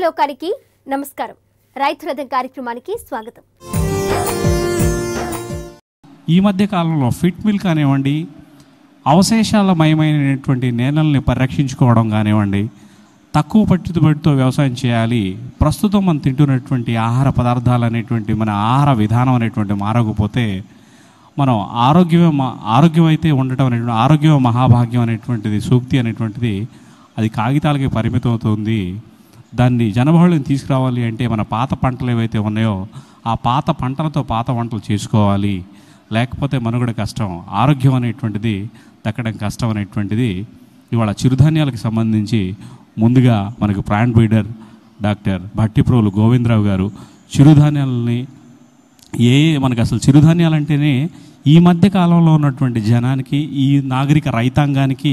లోకానికి నమస్కారం రైతు రథం కార్యక్రమానికి స్వాగతం ఈ మధ్య కాలంలో ఫిట్ మిల్ కానివ్వండి అవశేషాల మయమైనటువంటి నేలల్ని పరిరక్షించుకోవడం కానివ్వండి తక్కువ పెట్టుబడితో వ్యవసాయం చేయాలి ప్రస్తుతం మనం తింటున్నటువంటి ఆహార పదార్థాలు అనేటువంటి మన ఆహార విధానం అనేటువంటి మారకపోతే మనం ఆరోగ్యమే మా- ఆరోగ్యం అయితే ఉండటం అనేటువంటి ఆరోగ్యమే మహాభాగ్యం అనేటువంటిది సూక్తి అనేటువంటిది అది కాగితాలకి పరిమితం అవుతుంది దాన్ని జనబహుళం తీసుకురావాలి అంటే మన పాత పంటలు ఏవైతే ఉన్నాయో ఆ పాత పంటలతో పాత వంటలు చేసుకోవాలి లేకపోతే మనుగడ కష్టం ఆరోగ్యం అనేటువంటిది దక్కడం కష్టం అనేటువంటిది ఇవాళ చిరుధాన్యాలకు సంబంధించి ముందుగా మనకు brand breeder doctor Bhattiprolu Govindarao garu చిరుధాన్యాలని ఏ మనకు అసలు చిరుధాన్యాలు అంటేనే ఈ మధ్య కాలంలో ఉన్నటువంటి జనానికి ఈ నాగరిక రైతాంగానికి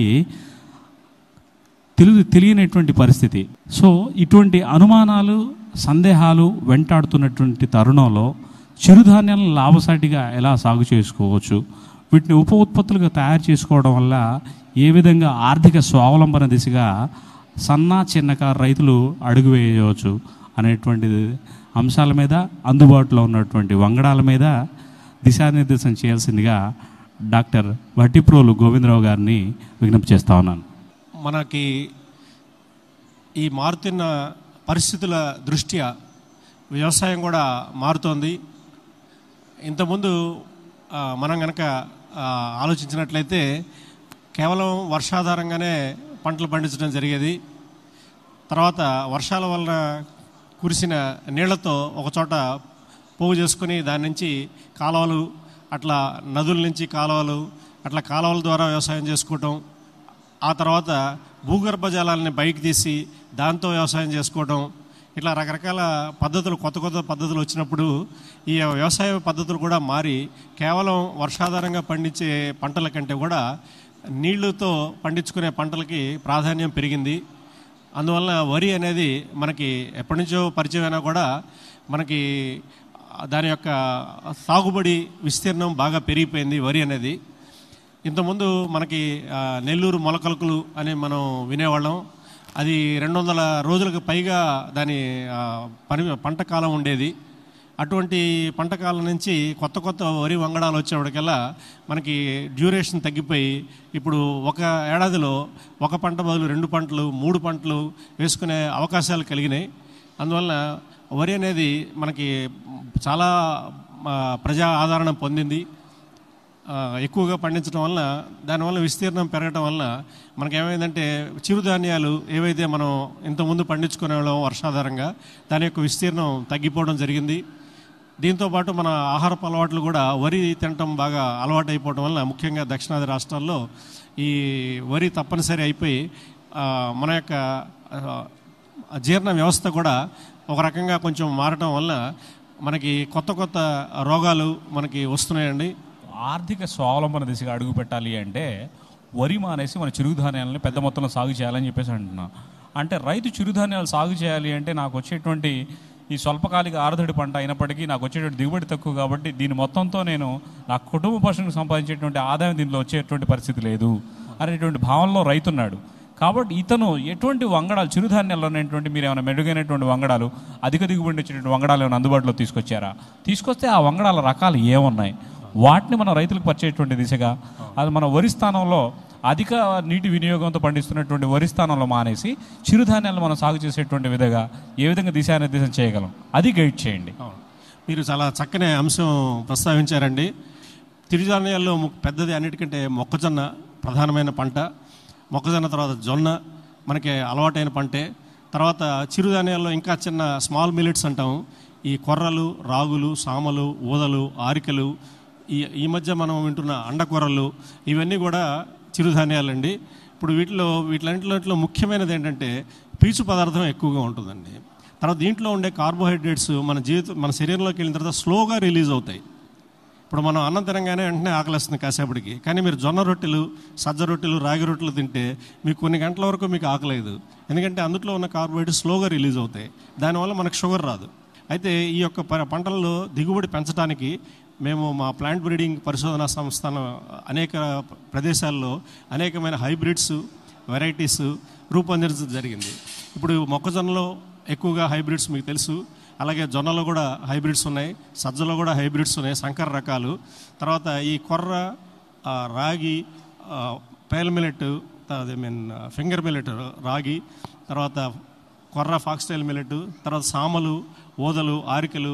తెలు తెలియనటువంటి పరిస్థితి సో ఇటువంటి అనుమానాలు సందేహాలు వెంటాడుతున్నటువంటి తరుణంలో చిరుధాన్యాలను లాభసాటిగా ఎలా సాగు చేసుకోవచ్చు వీటిని ఉప ఉత్పత్తులుగా తయారు చేసుకోవడం వల్ల ఏ విధంగా ఆర్థిక స్వావలంబన దిశగా సన్న చిన్నకారు రైతులు అడుగు వేయవచ్చు అనేటువంటి అంశాల మీద అందుబాటులో ఉన్నటువంటి వంగడాల మీద దిశానిర్దేశం చేయాల్సిందిగా డాక్టర్ వట్టిప్రోలు గోవిందరావు గారిని విజ్ఞప్తి చేస్తా ఉన్నాను మనకి ఈ మారుతున్న పరిస్థితుల దృష్ట్యా వ్యవసాయం కూడా మారుతోంది ఇంతకుముందు ఆ, మనం కనుక ఆలోచించినట్లయితే కేవలం వర్షాధారంగానే పంటలు పండించడం జరిగేది తర్వాత వర్షాల వలన కురిసిన నీళ్లతో ఒక చోట పోగు చేసుకుని దాని నుంచి కాలువలు అట్లా నదుల నుంచి కాలువలు అట్లా కాలువల ద్వారా వ్యవసాయం చేసుకోవటం ఆ తర్వాత భూగర్భ జలాలని బయటికి తీసి దాంతో వ్యవసాయం చేసుకోవడం ఇట్లా రకరకాల పద్ధతులు కొత్త కొత్త పద్ధతులు వచ్చినప్పుడు ఈ వ్యవసాయ పద్ధతులు కూడా మారి కేవలం వర్షాధారంగా పండించే పంటల కంటే కూడా నీళ్లతో పండించుకునే పంటలకి ప్రాధాన్యం పెరిగింది అందువల్ల వరి అనేది మనకి ఎప్పటి నుంచో పరిచయం అయినా కూడా మనకి దాని యొక్క సాగుబడి విస్తీర్ణం బాగా పెరిగిపోయింది వరి అనేది ఇంతకుముందు మనకి ఆ, నెల్లూరు మొలకలుకులు అని మనం వినేవాళ్ళం అది రెండు వందల రోజులకు పైగా దాని ఆ, పని పంట కాలం ఉండేది అటువంటి పంట కాలం నుంచి కొత్త కొత్త వరి వంగడాలు వచ్చేప్పటికల్లా మనకి డ్యూరేషన్ తగ్గిపోయి ఇప్పుడు ఒక ఏడాదిలో ఒక పంట బదులు రెండు పంటలు మూడు పంటలు వేసుకునే అవకాశాలు కలిగినాయి అందువల్ల వరి అనేది మనకి చాలా ఆ, ప్రజా ఆదరణ పొందింది ఆ, ఎక్కువగా పండించడం వల్ల దానివల్ల విస్తీర్ణం పెరగడం వల్ల మనకేమైందంటే చిరుధాన్యాలు ఏవైతే మనం ఇంతకుముందు పండించుకునే వాళ్ళం వర్షాధారంగా దాని యొక్క విస్తీర్ణం తగ్గిపోవడం జరిగింది దీంతోపాటు మన ఆహారపు అలవాట్లు కూడా వరి తినటం బాగా అలవాటు అయిపోవడం వల్ల ముఖ్యంగా దక్షిణాది రాష్ట్రాల్లో ఈ వరి తప్పనిసరి అయిపోయి ఆ, మన యొక్క ఆ, జీర్ణ వ్యవస్థ కూడా ఒక రకంగా కొంచెం మారటం వల్ల మనకి కొత్త కొత్త రోగాలు మనకి వస్తున్నాయండి ఆర్థిక స్వావలంబన దిశగా అడుగు పెట్టాలి అంటే వరి మానేసి మన చిరుధాన్యాలని పెద్ద మొత్తంలో సాగు చేయాలని చెప్పేసి అంటున్నా అంటే రైతు చిరుధాన్యాలు సాగు చేయాలి అంటే నాకు వచ్చేటువంటి ఈ స్వల్పకాలిక ఆరుదడి పంట అయినప్పటికీ నాకు వచ్చేటువంటి దిగుబడి తక్కువ కాబట్టి దీని మొత్తంతో నేను నా కుటుంబ పోషణకు సంపాదించేటువంటి ఆదాయం దీనిలో వచ్చేటువంటి పరిస్థితి లేదు అనేటువంటి భావనలో రైతున్నాడు కాబట్టి ఇతను ఎటువంటి వంగడాలు చిరుధాన్యాల్లో ఉన్నటువంటి మీరు ఏమైనా మెరుగైనటువంటి వంగడాలు అధిక దిగుబడి వచ్చేటువంటి వంగడాలు ఏమైనా అందుబాటులో తీసుకొచ్చారా తీసుకొస్తే ఆ వంగడాల రకాలు ఏమున్నాయి వాటిని మన రైతులకు పరిచేటువంటి దిశగా అది మన వరి స్థానంలో అధిక నీటి వినియోగంతో పండిస్తున్నటువంటి వరి స్థానంలో మానేసి చిరుధాన్యాలు మనం సాగు చేసేటువంటి విధంగా ఏ విధంగా దిశానిర్దేశం చేయగలం అది గైడ్ చేయండి మీరు చాలా చక్కని అంశం ప్రస్తావించారండి తిరుధాన్యాల్లో ము- పెద్దది అన్నిటికంటే మొక్కజొన్న ప్రధానమైన పంట మొక్కజొన్న తర్వాత జొన్న మనకి అలవాటైన పంటే తర్వాత చిరుధాన్యాల్లో ఇంకా చిన్న స్మాల్ మిల్లెట్స్ అంటాం ఈ కొర్రలు రాగులు సామలు ఊదలు ఆరికలు ఈ ఈ మధ్య మనం వింటున్న అండకొర్రలు ఇవన్నీ కూడా చిరుధాన్యాలండి ఇప్పుడు వీటిలో వీటిలన్నింటిలో ముఖ్యమైనది ఏంటంటే పీచు పదార్థం ఎక్కువగా ఉంటుందండి తర్వాత దీంట్లో ఉండే కార్బోహైడ్రేట్స్ మన జీవితం మన శరీరంలోకి వెళ్ళిన తర్వాత స్లోగా రిలీజ్ అవుతాయి ఇప్పుడు మనం అన్నం తినగానే వెంటనే ఆకలిస్తుంది కాసేపటికి కానీ మీరు జొన్న రొట్టెలు సజ్జ రొట్టెలు రాగి రొట్టెలు తింటే మీకు కొన్ని గంటల వరకు మీకు ఆకలేదు ఎందుకంటే అందులో ఉన్న కార్బోహైడ్రేట్స్ స్లోగా రిలీజ్ అవుతాయి దానివల్ల మనకు షుగర్ రాదు అయితే ఈ యొక్క ప- పంటల్లో దిగుబడి పెంచడానికి మేము మా ప్లాంట్ బ్రీడింగ్ పరిశోధనా సంస్థను అనేక ప్రదేశాల్లో అనేకమైన హైబ్రిడ్స్ వెరైటీస్ రూపొందించడం జరిగింది ఇప్పుడు మొక్కజొన్నలో ఎక్కువగా హైబ్రిడ్స్ మీకు తెలుసు అలాగే జొన్నలో కూడా హైబ్రిడ్స్ ఉన్నాయి సజ్జలో కూడా హైబ్రిడ్స్ ఉన్నాయి సంకర రకాలు తర్వాత ఈ కొర్ర ఆ, ragi pearl millet I mean finger millet ragi తర్వాత కొర్ర ఫాక్స్టైల్ మిలెట్ తర్వాత సామలు ఓదలు ఆరికలు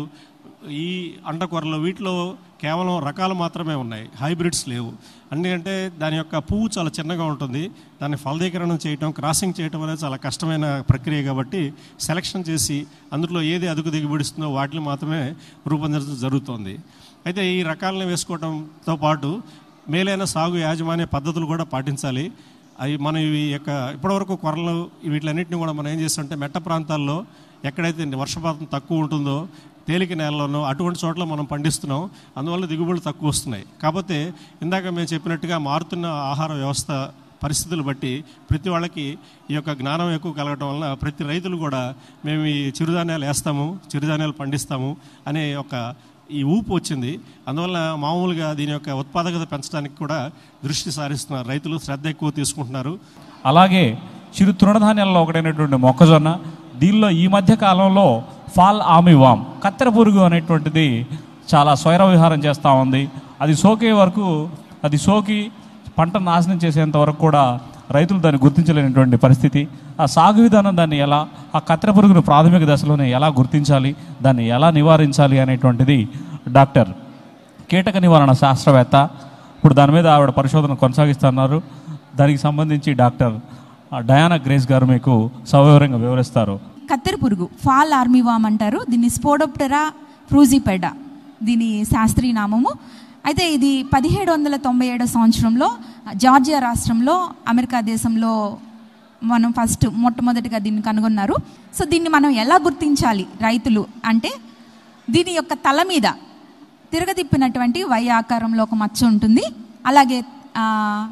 ఈ అండకొర్రలు వీటిలో కేవలం రకాలు మాత్రమే ఉన్నాయి హైబ్రిడ్స్ లేవు ఎందుకంటే దాని యొక్క పువ్వు చాలా చిన్నగా ఉంటుంది దాన్ని ఫలదీకరణం చేయటం క్రాసింగ్ చేయటం అనేది చాలా కష్టమైన ప్రక్రియ కాబట్టి సెలక్షన్ చేసి అందులో ఏది అదుపు దిగుబడిస్తుందో వాటిని మాత్రమే రూపొందించడం జరుగుతుంది అయితే ఈ రకాలను వేసుకోవడంతో పాటు మేలైన సాగు యాజమాన్య పద్ధతులు కూడా పాటించాలి అవి మనం ఇవి యొక్క ఇప్పటివరకు కొరలు వీటిలన్నింటినీ కూడా మనం ఏం చేస్తుంటే మెట్ట ప్రాంతాల్లో ఎక్కడైతే వర్షపాతం తక్కువ ఉంటుందో తేలిక నేలలోనో అటువంటి చోట్ల మనం పండిస్తున్నాం అందువల్ల దిగుబడులు తక్కువ వస్తున్నాయి కాకపోతే ఇందాక మేము చెప్పినట్టుగా మారుతున్న ఆహార వ్యవస్థ పరిస్థితులు బట్టి ప్రతి వాళ్ళకి ఈ యొక్క జ్ఞానం ఎక్కువ కలగటం వలన ప్రతి రైతులు కూడా మేము ఈ చిరుధాన్యాలు వేస్తాము చిరుధాన్యాలు పండిస్తాము అనే ఒక ఈ ఊపు వచ్చింది అందువల్ల మామూలుగా దీని యొక్క ఉత్పాదకత పెంచడానికి కూడా దృష్టి సారిస్తున్నారు రైతులు శ్రద్ధ ఎక్కువ తీసుకుంటున్నారు అలాగే చిరు తృణధాన్యాల్లో ఒకటైనటువంటి మొక్కజొన్న దీనిలో ఈ మధ్య కాలంలో ఫాల్ ఆమివామ్ కత్తెర పురుగు అనేటువంటిది చాలా స్వైర విహారం చేస్తూ ఉంది అది సోకే వరకు అది సోకి పంట నాశనం చేసేంత వరకు కూడా రైతులు దాన్ని గుర్తించలేనటువంటి పరిస్థితి ఆ సాగు విధానం దాన్ని ఎలా ఆ కత్తెర పురుగును ప్రాథమిక దశలోనే ఎలా గుర్తించాలి దాన్ని ఎలా నివారించాలి అనేటువంటిది డాక్టర్ కీటక నివారణ శాస్త్రవేత్త ఇప్పుడు దాని మీద ఆవిడ పరిశోధన కొనసాగిస్తున్నారు దానికి సంబంధించి డాక్టర్ ఆ, డయానా గ్రేస్ గారు మీకు సవివరంగా వివరిస్తారు కత్తెర పురుగు ఫాల్ ఆర్మీవామ్ అంటారు దీన్ని స్పోడోప్టెరా ఫ్రూజిపెడా దీని శాస్త్రీయ నామము అయితే ఇది పదిహేడు వందల తొంభై ఏడో సంవత్సరంలో జార్జియా రాష్ట్రంలో అమెరికా దేశంలో మనం ఫస్ట్ మొట్టమొదటిగా దీన్ని కనుగొన్నారు సో దీన్ని మనం ఎలా గుర్తించాలి రైతులు అంటే దీని యొక్క తల మీద తిరగతిప్పినటువంటి వై ఆకారంలో ఒక మచ్చ ఉంటుంది అలాగే ఆ,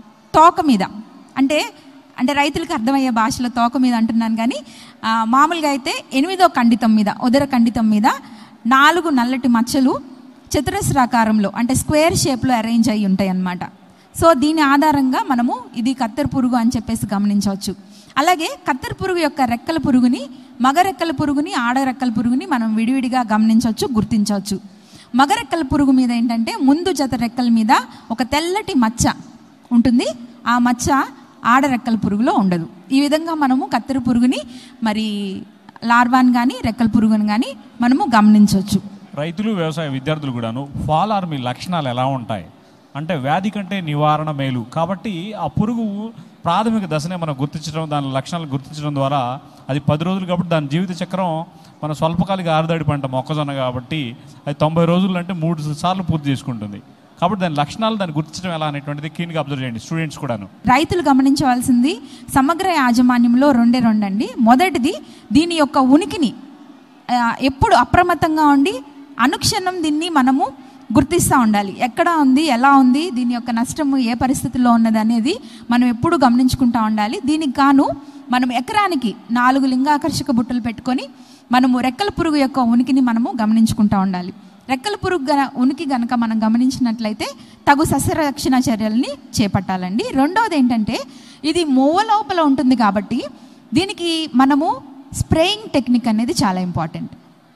తోక మీద అంటే అంటే రైతులకు అర్థమయ్యే భాషలో తోక మీద అంటున్నాను కానీ ఆ, మామూలుగా అయితే ఎనిమిదో ఖండితం మీద ఉదర ఖండితం మీద నాలుగు నల్లటి మచ్చలు చతురస్రాకారంలో అంటే స్క్వేర్ షేప్లో అరేంజ్ అయి ఉంటాయి అన్నమాట సో దీని ఆధారంగా మనము ఇది కత్తెర పురుగు అని చెప్పేసి గమనించవచ్చు అలాగే కత్తెర పురుగు యొక్క రెక్కల పురుగుని మగ రెక్కల పురుగుని ఆడ రెక్కల పురుగుని మనం విడివిడిగా గమనించవచ్చు గుర్తించవచ్చు మగ రెక్కల పురుగు మీద ఏంటంటే ముందు జత రెక్కల మీద ఒక తెల్లటి మచ్చ ఉంటుంది ఆ మచ్చ ఆడ రెక్కల పురుగులో ఉండదు ఈ విధంగా మనము కత్తెర పురుగుని మరి లార్వాన్ కానీ రెక్కల పురుగుని కానీ మనము గమనించవచ్చు రైతులు వ్యవసాయ విద్యార్థులు కూడాను ఫాల్ ఆర్మీ లక్షణాలు ఎలా ఉంటాయి అంటే వ్యాధి కంటే నివారణ మేలు కాబట్టి ఆ పురుగు ప్రాథమిక దశనే మనం గుర్తించడం దాని లక్షణాలు గుర్తించడం ద్వారా అది పది రోజులు కాబట్టి దాని జీవిత చక్రం మన స్వల్పకాలిక ఆరుదాడి పంట మొక్కజొన్న కాబట్టి అది తొంభై రోజులు అంటే మూడు సార్లు పూర్తి చేసుకుంటుంది కాబట్టి దాని లక్షణాలు దాన్ని గుర్తించడం ఎలా అనేటువంటిది క్లీన్గా అబ్జర్వ్ చేయండి స్టూడెంట్స్ కూడాను రైతులు గమనించవలసింది సమగ్ర యాజమాన్యంలో రెండే రెండండి మొదటిది దీని యొక్క ఉనికిని ఆ, ఎప్పుడు అప్రమత్తంగా ఉండి అనుక్షణం దీన్ని మనము గుర్తిస్తూ ఉండాలి ఎక్కడ ఉంది ఎలా ఉంది దీని యొక్క నష్టము ఏ పరిస్థితిలో ఉన్నది అనేది మనం ఎప్పుడు గమనించుకుంటూ ఉండాలి దీనికి గాను మనం ఎకరానికి నాలుగు లింగాకర్షక బుట్టలు పెట్టుకొని మనము రెక్కల పురుగు యొక్క ఉనికిని మనము గమనించుకుంటూ ఉండాలి రెక్కల పురుగు గన ఉనికి గనక మనం గమనించినట్లయితే తగు సస్యరక్షణ చర్యల్ని చేపట్టాలండి రెండవది ఏంటంటే ఇది మూవ లోపల ఉంటుంది కాబట్టి దీనికి మనము స్ప్రేయింగ్ టెక్నిక్ అనేది చాలా ఇంపార్టెంట్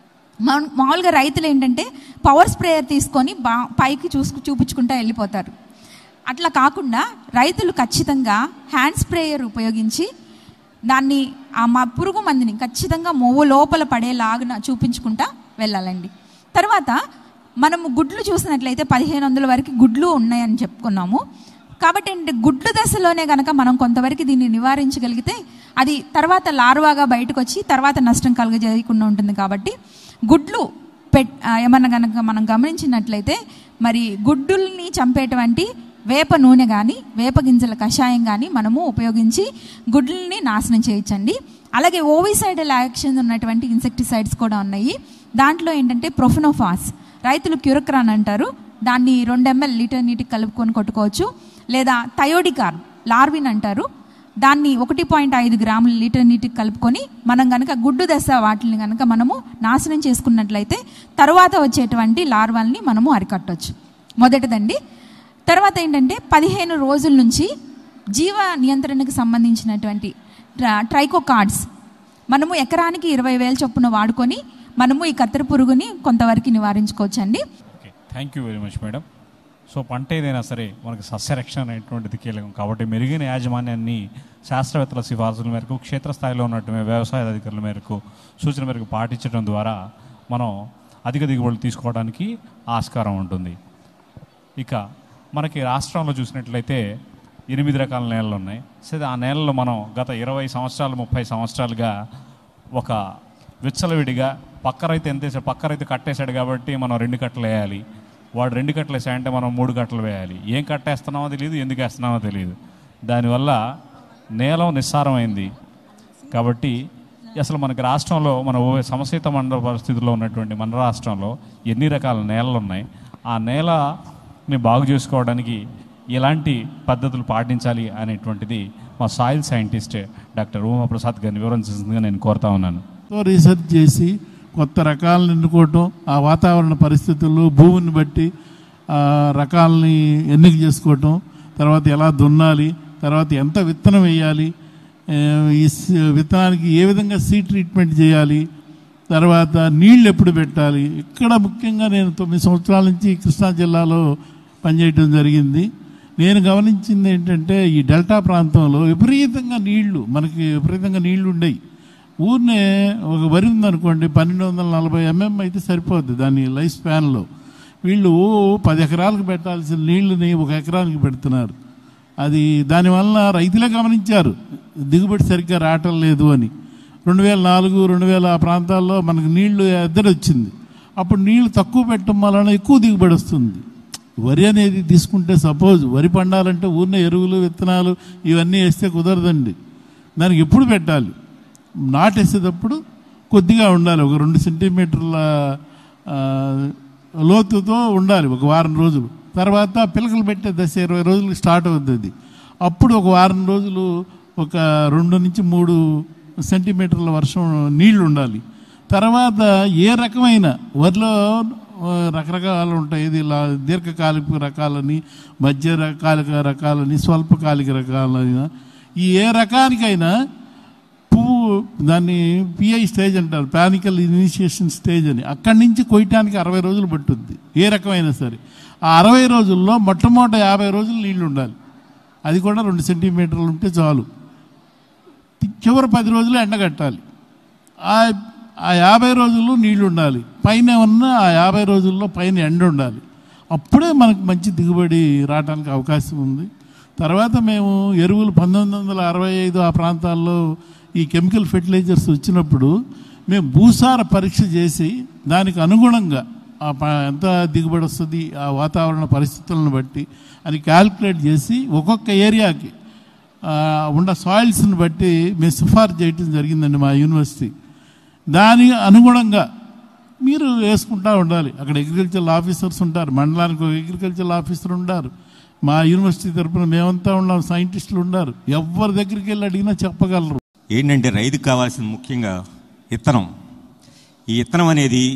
మా- మామూలుగా రైతులు ఏంటంటే పవర్ స్ప్రేయర్ తీసుకొని బా పైకి చూసుకు చూపించుకుంటూ వెళ్ళిపోతారు అట్లా కాకుండా రైతులు ఖచ్చితంగా హ్యాండ్ స్ప్రేయర్ ఉపయోగించి దాన్ని ఆ మా పురుగు మందిని ఖచ్చితంగా మొవ్వు లోపల పడేలాగా చూపించుకుంటా వెళ్ళాలండి తర్వాత మనము గుడ్లు చూసినట్లయితే పదిహేను వందల వరకు గుడ్లు ఉన్నాయని చెప్పుకున్నాము కాబట్టి ఏంటంటే గుడ్లు దశలోనే కనుక మనం కొంతవరకు దీన్ని నివారించగలిగితే అది తర్వాత లార్వాగా బయటకు వచ్చి తర్వాత నష్టం కలుగజేయకుండా ఉంటుంది కాబట్టి గుడ్లు పెట్ ఆ, ఏమన్నా కనుక మనం గమనించినట్లయితే మరి గుడ్డుల్ని చంపేటువంటి వేప నూనె కానీ వేప గింజల కషాయం కానీ మనము ఉపయోగించి గుడ్లని నాశనం చేయొచ్చండి అలాగే ఓవిసైడల్ యాక్షన్ ఉన్నటువంటి ఇన్సెక్టిసైడ్స్ కూడా ఉన్నాయి దాంట్లో ఏంటంటే ప్రొఫినోఫాస్ రైతులు క్యూరక్రాన్ అంటారు దాన్ని రెండు ఎంఎల్ లీటర్ నీటికి కలుపుకొని కొట్టుకోవచ్చు లేదా థయోడికార్ లార్విన్ అంటారు దాన్ని ఒకటి పాయింట్ ఐదు గ్రాముల లీటర్ నీటికి కలుపుకొని మనం కనుక గుడ్డు దశ వాటిని కనుక మనము నాశనం చేసుకున్నట్లయితే తర్వాత వచ్చేటువంటి లార్వాల్ని మనము అరికట్టవచ్చు మొదటిదండి తర్వాత ఏంటంటే పదిహేను రోజుల నుంచి జీవ నియంత్రణకు సంబంధించినటువంటి ట్రా- ట్రైకో కార్డ్స్ మనము ఎకరానికి ఇరవై వేలు చొప్పున వాడుకొని మనము ఈ కత్తెర పురుగుని కొంతవరకు నివారించుకోవచ్చండి okay thank you very much madam so పంట ఏదైనా సరే మనకి సస్యరక్షణ అనేటువంటిది కీలకం కాబట్టి మెరుగైన యాజమాన్యాన్ని శాస్త్రవేత్తల సిఫార్సుల మేరకు క్షేత్రస్థాయిలో ఉన్నటువంటి వ్యవసాయ అధికారుల మేరకు సూచన మేరకు పాటించడం ద్వారా మనం అధిక దిగుబడులు తీసుకోవడానికి ఆస్కారం ఉంటుంది ఇక మనకి రాష్ట్రంలో చూసినట్లయితే ఎనిమిది రకాల నేలలు ఉన్నాయి సరే ఆ నేలల్లో మనం గత ఇరవై సంవత్సరాలు ముప్పై సంవత్సరాలుగా ఒక విచ్చలవిడిగా పక్క రైతు ఎంత వేసాడు పక్క రైతు కట్టేశాడు కాబట్టి మనం రెండు కట్టలు వేయాలి వాడు రెండు కట్టలు వేసాడంటే మనం మూడు కట్టలు వేయాలి ఏం కట్టేస్తున్నామో తెలియదు ఎందుకు వేస్తున్నామో తెలియదు దానివల్ల నేలం నిస్సారమైంది కాబట్టి అసలు మనకి రాష్ట్రంలో మన ఓ సమశీత మండల పరిస్థితుల్లో ఉన్నటువంటి మన రాష్ట్రంలో ఎన్ని రకాల నేలలు ఉన్నాయి ఆ నేలని బాగు చేసుకోవడానికి ఎలాంటి పద్ధతులు పాటించాలి అనేటువంటిది మా సాయిల్ సైంటిస్ట్ డాక్టర్ ఉమాప్రసాద్ గారిని వివరించాల్సిందిగా నేను కోరుతా ఉన్నాను తో రీసెర్చ్ చేసి కొత్త రకాలను ఎన్నుకోవటం ఆ వాతావరణ పరిస్థితులు భూమిని బట్టి ఆ రకాలని ఎన్నిక చేసుకోవటం తర్వాత ఎలా దున్నాలి తర్వాత ఎంత విత్తనం వేయాలి ఏ, ఈ స- విత్తనానికి ఏ విధంగా సీడ్ ట్రీట్మెంట్ చేయాలి తర్వాత నీళ్ళు ఎప్పుడు పెట్టాలి ఇక్కడ ముఖ్యంగా నేను తొమ్మిది సంవత్సరాల నుంచి కృష్ణా జిల్లాలో పనిచేయడం జరిగింది నేను గమనించింది ఏంటంటే ఈ డెల్టా ప్రాంతంలో విపరీతంగా నీళ్లు మనకి విపరీతంగా నీళ్లు ఉండేవి ఊరినే ఒక వరి ఉందనుకోండి పన్నెండు వందల నలభై ఎంఎం అయితే సరిపోద్ది దాని లైఫ్ స్పాన్లో వీళ్ళు ఓ పది ఎకరాలకు పెట్టాల్సిన నీళ్ళని ఒక ఎకరానికి పెడుతున్నారు అది దానివల్ల రైతులే గమనించారు దిగుబడి సరిగ్గా రావటం లేదు అని రెండు వేల నాలుగు రెండు వేల ఆ ప్రాంతాల్లో మనకు నీళ్లు ఎద్దడి వచ్చింది అప్పుడు నీళ్లు తక్కువ పెట్టడం వలన ఎక్కువ దిగుబడి వస్తుంది వరి అనేది తీసుకుంటే సపోజ్ వరి పండాలంటే ఊరిన ఎరువులు విత్తనాలు ఇవన్నీ వేస్తే కుదరదండి దానికి ఎప్పుడు పెట్టాలి నాటేసేటప్పుడు కొద్దిగా ఉండాలి ఒక రెండు సెంటీమీటర్ల ఆ, లోతుతో ఉండాలి ఒక వారం రోజులు తర్వాత పిలకలు పెట్టే దశ ఇరవై రోజులకు స్టార్ట్ అవుతుంది అప్పుడు ఒక వారం రోజులు ఒక రెండు నుంచి మూడు సెంటీమీటర్ల వర్షం నీళ్లు ఉండాలి తర్వాత ఏ రకమైన వరిలో ఆ, రకరకాలు ఉంటాయి ఇది ఇలా దీర్ఘకాలిక రకాలని మధ్యకాలిక రకాలని స్వల్పకాలిక రకాలని ఈ ఏ రకానికైనా పువ్వు దాన్ని పిఐ స్టేజ్ అంటారు పానికల్ ఇనిషియేషన్ స్టేజ్ అని అక్కడి నుంచి కొయ్యటానికి అరవై రోజులు పట్టుద్ది ఏ రకమైనా సరే ఆ అరవై రోజుల్లో మొట్టమొదటి యాభై రోజులు నీళ్లు ఉండాలి అది కూడా రెండు సెంటీమీటర్లు ఉంటే చాలు చివరి పది రోజులు ఎండగట్టాలి ఆ ఆ యాభై రోజుల్లో నీళ్లు ఉండాలి పైన ఉన్న ఆ యాభై రోజుల్లో పైన ఎండ ఉండాలి అప్పుడే మనకు మంచి దిగుబడి రావడానికి అవకాశం ఉంది తర్వాత మేము ఎరువులు పంతొమ్మిది వందల అరవై ఐదు ఆ ప్రాంతాల్లో ఈ కెమికల్ ఫెర్టిలైజర్స్ వచ్చినప్పుడు మేము భూసార పరీక్ష చేసి దానికి అనుగుణంగా ఆ ప- ఎంత దిగుబడి వస్తుంది ఆ వాతావరణ పరిస్థితులను బట్టి అని క్యాల్కులేట్ చేసి ఒక్కొక్క ఏరియాకి ఆ, ఉన్న సాయిల్స్ని బట్టి మేము సిఫార్సు చేయటం జరిగిందండి మా యూనివర్సిటీ దాని అనుగుణంగా మీరు వేసుకుంటా ఉండాలి అక్కడ అగ్రికల్చర్ ఆఫీసర్స్ ఉంటారు మండలానికి ఒక అగ్రికల్చర్ ఆఫీసర్ ఉంటారు మా యూనివర్సిటీ తరపున మేమంతా ఉన్నాం సైంటిస్టులు ఉన్నారు ఎవరి దగ్గరికి వెళ్ళి అడిగినా చెప్పగలరు ఏంటంటే రైతుకు కావాల్సిన ముఖ్యంగా విత్తనం ఈ విత్తనం అనేది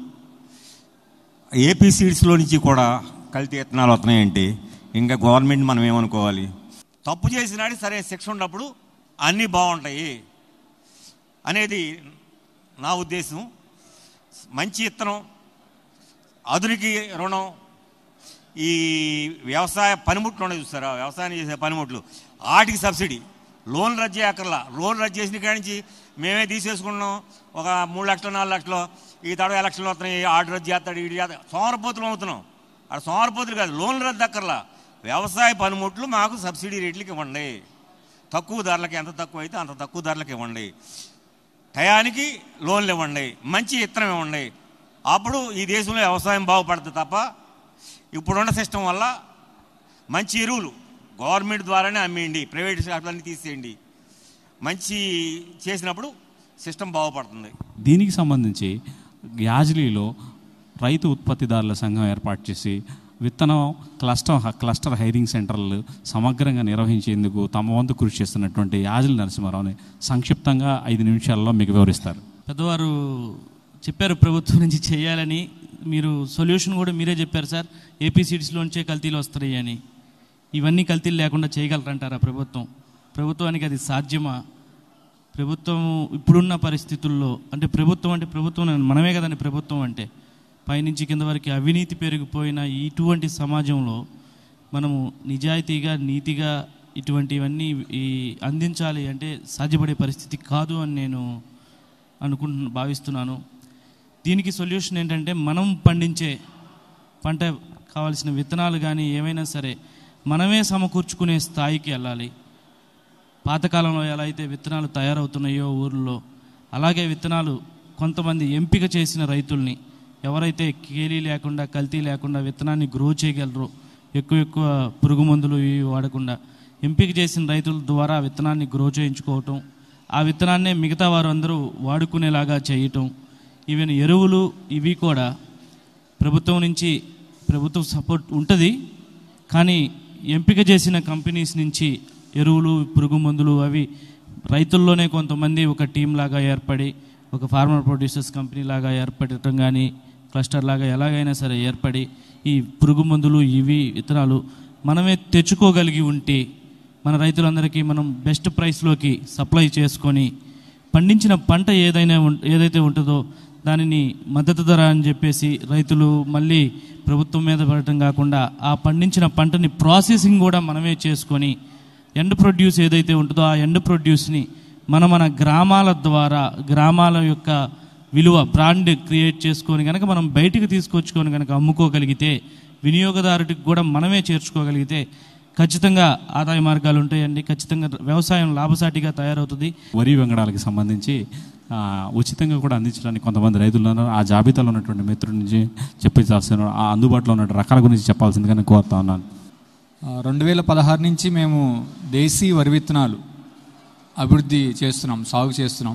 ఏపీ సీడ్స్లో నుంచి కూడా కల్తీ విత్తనాలు వస్తున్నాయంటే ఇంకా గవర్నమెంట్ మనం ఏమనుకోవాలి తప్పు చేసినాడు సరే శిక్ష ఉన్నప్పుడు అన్నీ బాగుంటాయి అనేది నా ఉద్దేశం మంచి విత్తనం అదునికి రుణం ఈ వ్యవసాయ పనిముట్లు ఉన్నాయి చూస్తారా వ్యవసాయం చేసే పనిముట్లు వాటికి సబ్సిడీ లోన్ రద్దు చేయక్కర్లా లోన్ రద్దు చేసిన కాడి నుంచి మేమే తీసేసుకున్నాం ఒక మూడు లక్షలు నాలుగు లక్షలు ఈ తడవ ఎలక్షన్లు వస్తున్నాయి ఆర్డర్ రద్దు చేస్తాడు ఇటు చేస్తాడు సోమరపోతులు అవుతున్నాం అక్కడ సోమరపోతులు కాదు లోన్లు రద్దు అక్కర్లా వ్యవసాయ పనిముట్లు మాకు సబ్సిడీ రేట్లకి ఇవ్వండి తక్కువ ధరలకి ఎంత తక్కువ అయితే అంత తక్కువ ధరలకి ఇవ్వండి టయానికి లోన్లు ఇవ్వండి మంచి విత్తనం ఇవ్వండి అప్పుడు ఈ దేశంలో వ్యవసాయం బాగుపడుతుంది తప్ప ఇప్పుడున్న సిస్టమ్ వల్ల మంచి ఎరువులు గవర్నమెంట్ ద్వారానే అమ్మేయండి ప్రైవేట్ షాపులన్నీ తీసేయండి మంచి చేసినప్పుడు సిస్టమ్ బాగుపడుతుంది దీనికి సంబంధించి యాజ్లీలో రైతు ఉత్పత్తిదారుల సంఘం ఏర్పాటు చేసి విత్తనం క్లస్టర్ క్లస్టర్ హైరింగ్ సెంటర్లు సమగ్రంగా నిర్వహించేందుకు తమ వంతు కృషి చేస్తున్నటువంటి యాజలి నరసింహారావుని సంక్షిప్తంగా ఐదు నిమిషాల్లో మీకు వివరిస్తారు పెద్దవారు చెప్పారు ప్రభుత్వం నుంచి చేయాలని మీరు సొల్యూషన్ కూడా మీరే చెప్పారు సార్ ఏపీ సీడ్స్లోంచే కల్తీలు వస్తున్నాయి అని ఇవన్నీ కల్తీలు లేకుండా చేయగలరంటారా ప్రభుత్వం ప్రభుత్వానికి అది సాధ్యమా ప్రభుత్వం ఇప్పుడున్న పరిస్థితుల్లో అంటే ప్రభుత్వం అంటే ప్రభుత్వం అని మనమే కదండి ప్రభుత్వం అంటే పైనుంచి కింద వరకు అవినీతి పెరిగిపోయిన ఇటువంటి సమాజంలో మనము నిజాయితీగా నీతిగా ఇటువంటివన్నీ ఈ అందించాలి అంటే సాధ్యపడే పరిస్థితి కాదు అని నేను అనుకుంటు భావిస్తున్నాను దీనికి సొల్యూషన్ ఏంటంటే మనం పండించే పంట కావాల్సిన విత్తనాలు కానీ ఏమైనా సరే మనమే సమకూర్చుకునే స్థాయికి వెళ్ళాలి పాతకాలంలో ఎలా అయితే విత్తనాలు తయారవుతున్నాయో ఊర్లో అలాగే విత్తనాలు కొంతమంది ఎంపిక చేసిన రైతుల్ని ఎవరైతే కేలీ లేకుండా కల్తీ లేకుండా విత్తనాన్ని గ్రో చేయగలరో ఎక్కువ ఎక్కువ పురుగు మందులు ఇవి వాడకుండా ఎంపిక చేసిన రైతుల ద్వారా విత్తనాన్ని గ్రో చేయించుకోవటం ఆ విత్తనాన్నే మిగతా వారు అందరూ వాడుకునేలాగా చేయటం ఈవెన్ ఎరువులు ఇవి కూడా ప్రభుత్వం నుంచి ప్రభుత్వం సపోర్ట్ ఉంటుంది కానీ ఎంపిక చేసిన కంపెనీస్ నుంచి ఎరువులు పురుగు మందులు అవి రైతుల్లోనే కొంతమంది ఒక టీం లాగా ఏర్పడి ఒక ఫార్మర్ ప్రొడ్యూసర్స్ కంపెనీ లాగా ఏర్పడటం కానీ క్లస్టర్ లాగా ఎలాగైనా సరే ఏర్పడి ఈ పురుగు మందులు ఇవి విత్తనాలు మనమే తెచ్చుకోగలిగి ఉంటే మన రైతులందరికీ మనం బెస్ట్ ప్రైస్లోకి సప్లై చేసుకొని పండించిన పంట ఏదైనా ఉం- ఏదైతే ఉంటుందో దానిని మద్దతు ధర అని చెప్పేసి రైతులు మళ్ళీ ప్రభుత్వం మీద పడటం కాకుండా ఆ పండించిన పంటని ప్రాసెసింగ్ కూడా మనమే చేసుకొని ఎండ్ ప్రొడ్యూస్ ఏదైతే ఉంటుందో ఆ ఎండ్ ప్రొడ్యూస్ని మన మన గ్రామాల ద్వారా గ్రామాల యొక్క విలువ బ్రాండ్ క్రియేట్ చేసుకొని కనుక మనం బయటికి తీసుకొచ్చుకొని కనుక అమ్ముకోగలిగితే వినియోగదారుడికి కూడా మనమే చేర్చుకోగలిగితే ఖచ్చితంగా ఆదాయ మార్గాలు ఉంటాయండి ఖచ్చితంగా వ్యవసాయం లాభసాటిగా తయారవుతుంది వరి వెంగడాలకి సంబంధించి ఆ, ఉచితంగా కూడా అందించడానికి కొంతమంది రైతులు ఉన్నారు ఆ జాబితాలో ఉన్నటువంటి మిత్రుల నుంచి చెప్పించాల్సిన ఆ అందుబాటులో ఉన్న రకాల గురించి చెప్పాల్సిందిగా నేను కోరుతా ఉన్నాను రెండు వేల పదహారు నుంచి మేము దేశీ వరి విత్తనాలు అభివృద్ధి చేస్తున్నాం సాగు చేస్తున్నాం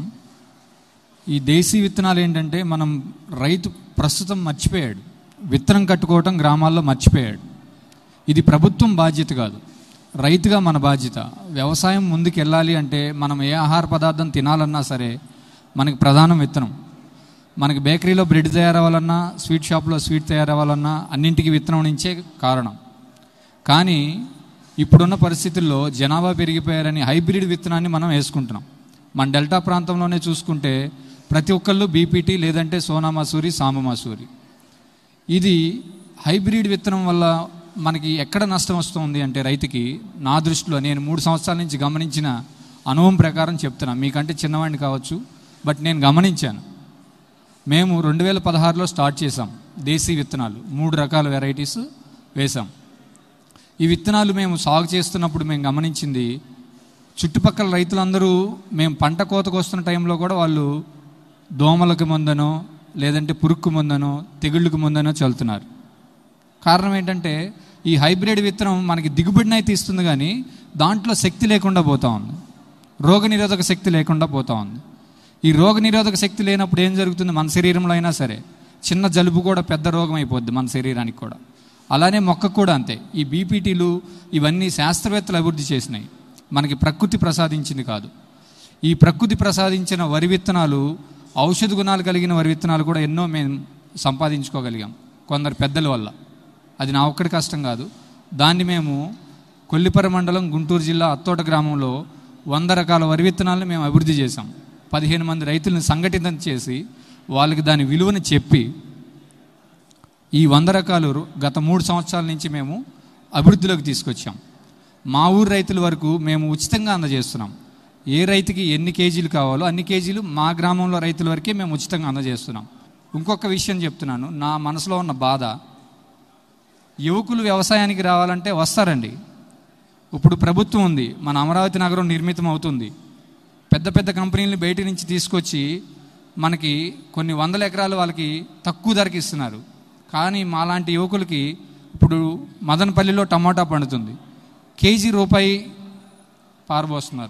ఈ దేశీ విత్తనాలు ఏంటంటే మనం రైతు ప్రస్తుతం మర్చిపోయాడు విత్తనం కట్టుకోవటం గ్రామాల్లో మర్చిపోయాడు ఇది ప్రభుత్వం బాధ్యత కాదు రైతుగా మన బాధ్యత వ్యవసాయం ముందుకు వెళ్ళాలి అంటే మనం ఏ ఆహార పదార్థం తినాలన్నా సరే మనకి ప్రధానం విత్తనం మనకి బేకరీలో బ్రెడ్ తయారవ్వాలన్నా స్వీట్ షాప్లో స్వీట్ తయారవ్వాలన్నా అన్నింటికి విత్తనం నుంచే కారణం కానీ ఇప్పుడున్న పరిస్థితుల్లో జనాభా పెరిగిపోయారని హైబ్రిడ్ విత్తనాన్ని మనం వేసుకుంటున్నాం మన డెల్టా ప్రాంతంలోనే చూసుకుంటే ప్రతి ఒక్కళ్ళు బీపీటీ లేదంటే సోనా మసూరి సాంబ మసూరి ఇది హైబ్రిడ్ విత్తనం వల్ల మనకి ఎక్కడ నష్టం వస్తుంది అంటే రైతుకి నా దృష్టిలో నేను మూడు సంవత్సరాల నుంచి గమనించిన అనుభవం ప్రకారం చెప్తున్నా మీకంటే చిన్నవాడిని కావచ్చు బట్ నేను గమనించాను మేము రెండు వేల పదహారులో స్టార్ట్ చేసాం దేశీ విత్తనాలు మూడు రకాల వెరైటీస్ వేసాం ఈ విత్తనాలు మేము సాగు చేస్తున్నప్పుడు మేము గమనించింది చుట్టుపక్కల రైతులందరూ మేము పంట కోతకు వస్తున్న టైంలో కూడా వాళ్ళు దోమలకు ముందనో లేదంటే పురుక్కు ముందనో తెగుళ్ళకు ముందనో చల్లుతున్నారు కారణం ఏంటంటే ఈ హైబ్రిడ్ విత్తనం మనకి దిగుబడినైతే ఇస్తుంది కానీ దాంట్లో శక్తి లేకుండా పోతా ఉంది రోగనిరోధక శక్తి లేకుండా పోతా ఉంది ఈ రోగనిరోధక శక్తి లేనప్పుడు ఏం జరుగుతుంది మన శరీరంలో అయినా సరే చిన్న జలుబు కూడా పెద్ద రోగం అయిపోద్ది మన శరీరానికి కూడా అలానే మొక్కకు కూడా అంతే ఈ బీపీటీలు ఇవన్నీ శాస్త్రవేత్తలు అభివృద్ధి చేసినాయి మనకి ప్రకృతి ప్రసాదించింది కాదు ఈ ప్రకృతి ప్రసాదించిన వరి విత్తనాలు ఔషధ గుణాలు కలిగిన వరి విత్తనాలు కూడా ఎన్నో మేము సంపాదించుకోగలిగాం కొందరు పెద్దల వల్ల అది నా ఒక్కడి కష్టం కాదు దాన్ని మేము కొల్లిపర మండలం గుంటూరు జిల్లా అత్తోట గ్రామంలో వంద రకాల వరి విత్తనాలను మేము అభివృద్ధి చేశాం పదిహేను మంది రైతులను సంఘటితం చేసి వాళ్ళకి దాని విలువని చెప్పి ఈ వంద రకాలు రు- గత మూడు సంవత్సరాల నుంచి మేము అభివృద్ధిలోకి తీసుకొచ్చాం మా ఊరు రైతుల వరకు మేము ఉచితంగా అందజేస్తున్నాం ఏ రైతుకి ఎన్ని కేజీలు కావాలో అన్ని కేజీలు మా గ్రామంలో రైతుల వరకే మేము ఉచితంగా అందజేస్తున్నాం ఇంకొక విషయం చెప్తున్నాను నా మనసులో ఉన్న బాధ యువకులు వ్యవసాయానికి రావాలంటే వస్తారండి ఇప్పుడు ప్రభుత్వం ఉంది మన అమరావతి నగరం నిర్మితం అవుతుంది పెద్ద పెద్ద కంపెనీలను బయట నుంచి తీసుకొచ్చి మనకి కొన్ని వందల ఎకరాలు వాళ్ళకి తక్కువ ధరకి ఇస్తున్నారు కానీ మాలాంటి యువకులకి ఇప్పుడు మదనపల్లిలో టమాటా పండుతుంది కేజీ రూపాయి పారబోస్తున్నారు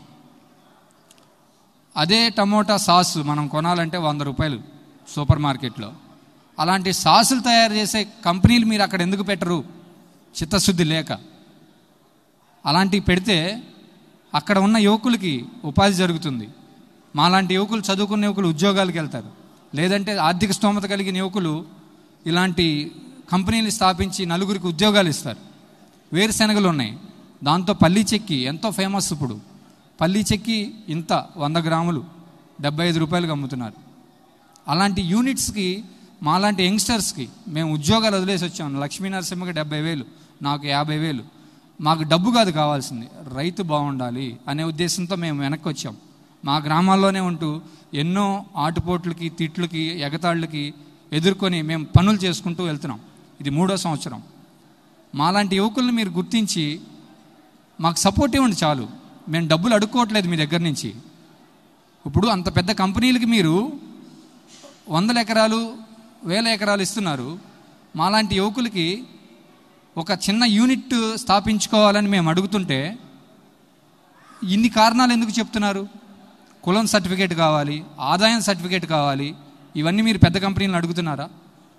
అదే టమోటా సాస్ మనం కొనాలంటే వంద రూపాయలు సూపర్ మార్కెట్లో అలాంటి సాసులు తయారు చేసే కంపెనీలు మీరు అక్కడ ఎందుకు పెట్టరు చిత్తశుద్ధి లేక అలాంటివి పెడితే అక్కడ ఉన్న యువకులకి ఉపాధి జరుగుతుంది మాలాంటి యువకులు చదువుకున్న యువకులు ఉద్యోగాలకు వెళ్తారు లేదంటే ఆర్థిక స్తోమత కలిగిన యువకులు ఇలాంటి కంపెనీలు స్థాపించి నలుగురికి ఉద్యోగాలు ఇస్తారు వేరుశనగలు ఉన్నాయి దాంతో పల్లి చెక్కి ఎంతో ఫేమస్ ఇప్పుడు పల్లి చెక్కి ఇంత వంద గ్రాములు డెబ్బై ఐదు రూపాయలకు అమ్ముతున్నారు అలాంటి యూనిట్స్కి మాలాంటి యంగ్స్టర్స్కి మేము ఉద్యోగాలు వదిలేసి వచ్చాం లక్ష్మీ నరసింహకి డెబ్బై వేలు నాకు యాభై వేలు మాకు డబ్బు కాదు కావాల్సింది రైతు బాగుండాలి అనే ఉద్దేశంతో మేము వెనక్కి వచ్చాం మా గ్రామాల్లోనే ఉంటూ ఎన్నో ఆటుపోట్లకి తిట్లకి ఎగతాళ్ళకి ఎదుర్కొని మేము పనులు చేసుకుంటూ వెళ్తున్నాం ఇది మూడో సంవత్సరం మాలాంటి యువకుల్ని మీరు గుర్తించి మాకు సపోర్ట్ ఇవ్వండి చాలు మేము డబ్బులు అడుక్కోవట్లేదు మీ దగ్గర నుంచి ఇప్పుడు అంత పెద్ద కంపెనీలకి మీరు వందల ఎకరాలు వేల ఎకరాలు ఇస్తున్నారు మాలాంటి యువకులకి ఒక చిన్న యూనిట్ స్థాపించుకోవాలని మేము అడుగుతుంటే ఇన్ని కారణాలు ఎందుకు చెప్తున్నారు కులం సర్టిఫికేట్ కావాలి ఆదాయం సర్టిఫికేట్ కావాలి ఇవన్నీ మీరు పెద్ద కంపెనీలను అడుగుతున్నారా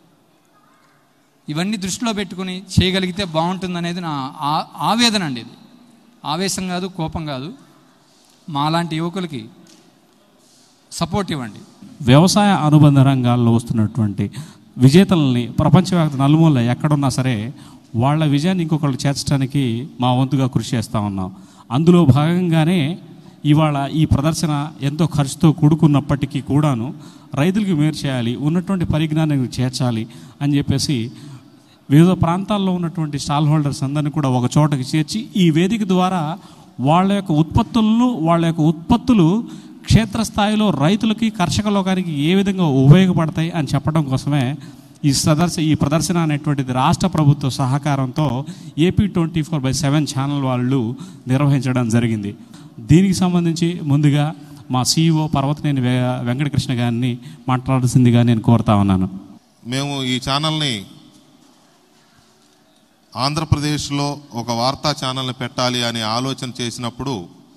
ఇవన్నీ దృష్టిలో పెట్టుకుని చేయగలిగితే బాగుంటుందనేది నా ఆ- ఆవేదన అండి ఇది ఆవేశం కాదు కోపం కాదు మాలాంటి యువకులకి సపోర్ట్ ఇవ్వండి వ్యవసాయ అనుబంధ రంగాల్లో వస్తున్నటువంటి విజేతలని ప్రపంచవ్యాప్త నలుమూల ఎక్కడున్నా సరే వాళ్ళ విజయాన్ని ఇంకొకళ్ళు చేర్చడానికి మా వంతుగా కృషి చేస్తూ ఉన్నాం అందులో భాగంగానే ఇవాళ ఈ ప్రదర్శన ఎంతో ఖర్చుతో కూడుకున్నప్పటికీ కూడాను రైతులకు మేలు చేయాలి ఉన్నటువంటి పరిజ్ఞానాన్ని చేర్చాలి అని చెప్పేసి వివిధ ప్రాంతాల్లో ఉన్నటువంటి స్టాల్ హోల్డర్స్ అందరినీ కూడా ఒక చోటకి చేర్చి ఈ వేదిక ద్వారా వాళ్ళ యొక్క ఉత్పత్తులను వాళ్ళ యొక్క ఉత్పత్తులు క్షేత్రస్థాయిలో రైతులకి కర్షక లోకానికి ఏ విధంగా ఉపయోగపడతాయి అని చెప్పడం కోసమే ఈ సదర్శ ఈ ప్రదర్శన అనేటువంటిది రాష్ట్ర ప్రభుత్వ సహకారంతో AP twenty four by seven channel వాళ్ళు నిర్వహించడం జరిగింది దీనికి సంబంధించి ముందుగా మా సీఈఓ పర్వతనేని వె- వెంకటకృష్ణ గారిని మాట్లాడాల్సిందిగా నేను కోరుతా ఉన్నాను మేము ఈ ఛానల్ని ఆంధ్రప్రదేశ్లో ఒక వార్తా ఛానల్ని పెట్టాలి అనే ఆలోచన చేసినప్పుడు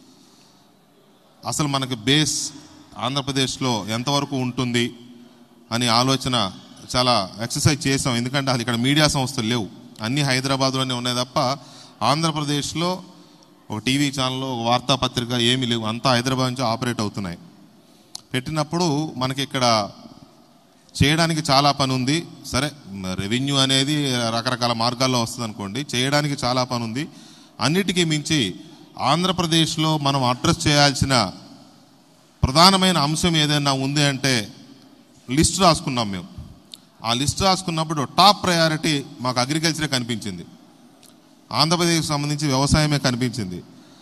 అసలు మనకి బేస్ ఆంధ్రప్రదేశ్లో ఎంతవరకు ఉంటుంది అని ఆలోచన చాలా ఎక్సర్సైజ్ చేసాం ఎందుకంటే అది ఇక్కడ మీడియా సంస్థలు లేవు అన్నీ హైదరాబాద్లోనే ఉన్నాయి తప్ప ఆంధ్రప్రదేశ్లో ఒక టీవీ ఛానల్ ఒక వార్తాపత్రిక ఏమీ లేవు అంతా హైదరాబాద్ నుంచి ఆపరేట్ అవుతున్నాయి పెట్టినప్పుడు మనకి ఇక్కడ చేయడానికి చాలా పని ఉంది సరే రెవెన్యూ అనేది రకరకాల మార్గాల్లో వస్తుంది అనుకోండి చేయడానికి చాలా పని ఉంది అన్నిటికీ మించి ఆంధ్రప్రదేశ్లో మనం అడ్రస్ చేయాల్సిన ప్రధానమైన అంశం ఏదైనా ఉంది అంటే లిస్ట్ రాసుకున్నాం మేము ఆ లిస్ట్ రాసుకున్నప్పుడు టాప్ ప్రయారిటీ మాకు అగ్రికల్చరే కనిపించింది ఆంధ్రప్రదేశ్కి సంబంధించి వ్యవసాయమే కనిపించింది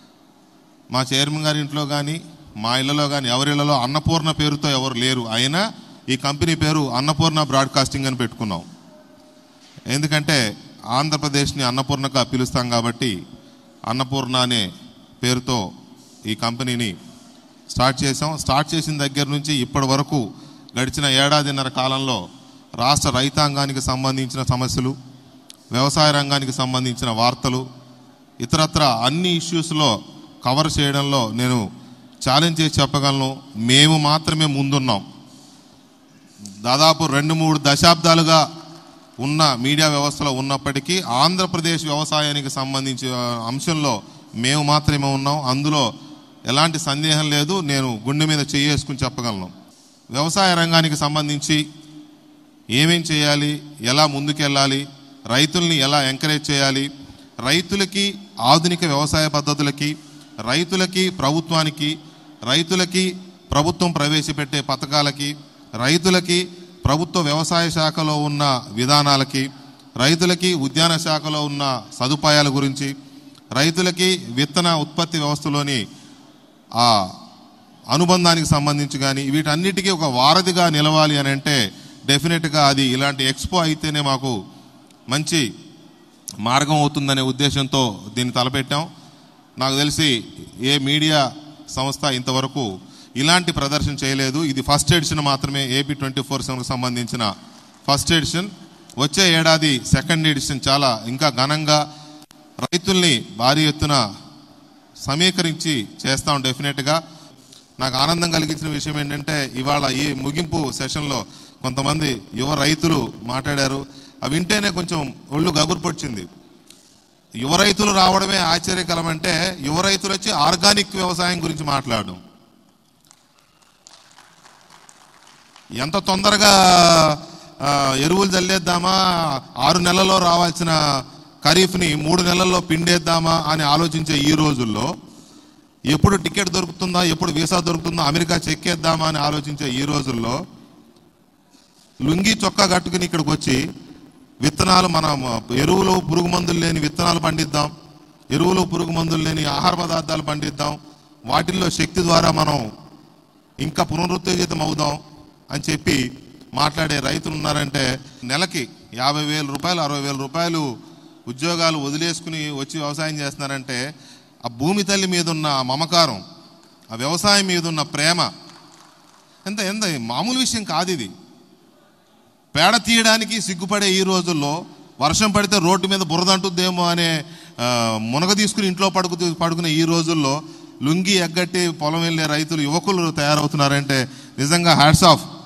మా చైర్మన్ గారి ఇంట్లో కానీ మా ఇళ్లలో కానీ ఎవరి ఇళ్లలో అన్నపూర్ణ పేరుతో ఎవరు లేరు అయినా ఈ కంపెనీ పేరు అన్నపూర్ణ బ్రాడ్కాస్టింగ్ అని పెట్టుకున్నాం ఎందుకంటే ఆంధ్రప్రదేశ్ని అన్నపూర్ణగా పిలుస్తాం కాబట్టి అన్నపూర్ణ అనే పేరుతో ఈ కంపెనీని స్టార్ట్ చేసాం స్టార్ట్ చేసిన దగ్గర నుంచి ఇప్పటి వరకు గడిచిన ఏడాదిన్నర కాలంలో రాష్ట్ర రైతాంగానికి సంబంధించిన సమస్యలు వ్యవసాయ రంగానికి సంబంధించిన వార్తలు ఇతరత్ర అన్ని ఇష్యూస్లో కవర్ చేయడంలో నేను ఛాలెంజ్ చేసి చెప్పగలను మేము మాత్రమే ముందున్నాం దాదాపు రెండు మూడు దశాబ్దాలుగా ఉన్న మీడియా వ్యవస్థలో ఉన్నప్పటికీ ఆంధ్రప్రదేశ్ వ్యవసాయానికి సంబంధించిన అంశంలో మేము మాత్రమే ఉన్నాం అందులో ఎలాంటి సందేహం లేదు నేను గుండె మీద చేసుకుని చెప్పగలను వ్యవసాయ రంగానికి సంబంధించి ఏమేం చేయాలి ఎలా ముందుకెళ్ళాలి రైతుల్ని ఎలా ఎంకరేజ్ చేయాలి రైతులకి ఆధునిక వ్యవసాయ పద్ధతులకి రైతులకి ప్రభుత్వానికి రైతులకి ప్రభుత్వం ప్రవేశపెట్టే పథకాలకి రైతులకి ప్రభుత్వ వ్యవసాయ శాఖలో ఉన్న విధానాలకి రైతులకి ఉద్యాన శాఖలో ఉన్న సదుపాయాల గురించి రైతులకి విత్తన ఉత్పత్తి వ్యవస్థలోని ఆ అనుబంధానికి సంబంధించి కానీ వీటన్నిటికీ ఒక వారధిగా నిలవాలి అని అంటే డెఫినెట్గా అది ఇలాంటి ఎక్స్పో అయితేనే మాకు మంచి మార్గం అవుతుందనే ఉద్దేశంతో దీన్ని తలపెట్టాం నాకు తెలిసి ఏ మీడియా సంస్థ ఇంతవరకు ఇలాంటి ప్రదర్శన చేయలేదు ఇది ఫస్ట్ ఎడిషన్ మాత్రమే ఏపీ ట్వంటీ ఫోర్ సెవెన్కి సంబంధించిన ఫస్ట్ ఎడిషన్ వచ్చే ఏడాది సెకండ్ ఎడిషన్ చాలా ఇంకా ఘనంగా రైతుల్ని భారీ ఎత్తున సమీకరించి చేస్తాం డెఫినెట్గా నాకు ఆనందం కలిగించిన విషయం ఏంటంటే ఇవాళ ఈ ముగింపు సెషన్లో కొంతమంది యువ రైతులు మాట్లాడారు అవి వింటేనే కొంచెం ఒళ్ళు గగురుపొచ్చింది యువ రైతులు రావడమే ఆశ్చర్యకరం అంటే యువ రైతులు వచ్చి ఆర్గానిక్ వ్యవసాయం గురించి మాట్లాడడం ఎంత తొందరగా ఆ, ఎరువులు చల్లేద్దామా ఆరు నెలల్లో రావాల్సిన ఖరీఫ్ని మూడు నెలల్లో పిండేద్దామా అని ఆలోచించే ఈ రోజుల్లో ఎప్పుడు టికెట్ దొరుకుతుందా ఎప్పుడు వీసా దొరుకుతుందా అమెరికా చెక్కేద్దామా అని ఆలోచించే ఈ రోజుల్లో లుంగి చొక్కా కట్టుకుని ఇక్కడికి వచ్చి విత్తనాలు మన ఎరువులు పురుగు మందులు లేని విత్తనాలు పండిద్దాం ఎరువులు పురుగు మందులు లేని ఆహార పదార్థాలు పండిద్దాం వాటిల్లో శక్తి ద్వారా మనం ఇంకా పునరుత్తేజితం అవుదాం అని చెప్పి మాట్లాడే రైతులు ఉన్నారంటే నెలకి యాభై వేల రూపాయలు అరవై వేల రూపాయలు ఉద్యోగాలు వదిలేసుకుని వచ్చి వ్యవసాయం చేస్తున్నారంటే ఆ భూమి తల్లి మీద ఉన్న ఆ మమకారం ఆ వ్యవసాయం మీద ఉన్న ప్రేమ ఎంత ఎంత మామూలు విషయం కాదు ఇది పేడ తీయడానికి సిగ్గుపడే ఈ రోజుల్లో వర్షం పడితే రోడ్డు మీద బురద అంటుద్దేమో అనే ఆ, మునగ తీసుకుని ఇంట్లో పడుకు పడుకునే ఈ రోజుల్లో లుంగి ఎగ్గట్టి పొలం వెళ్ళే రైతులు యువకులు తయారవుతున్నారంటే నిజంగా హ్యాట్స్ ఆఫ్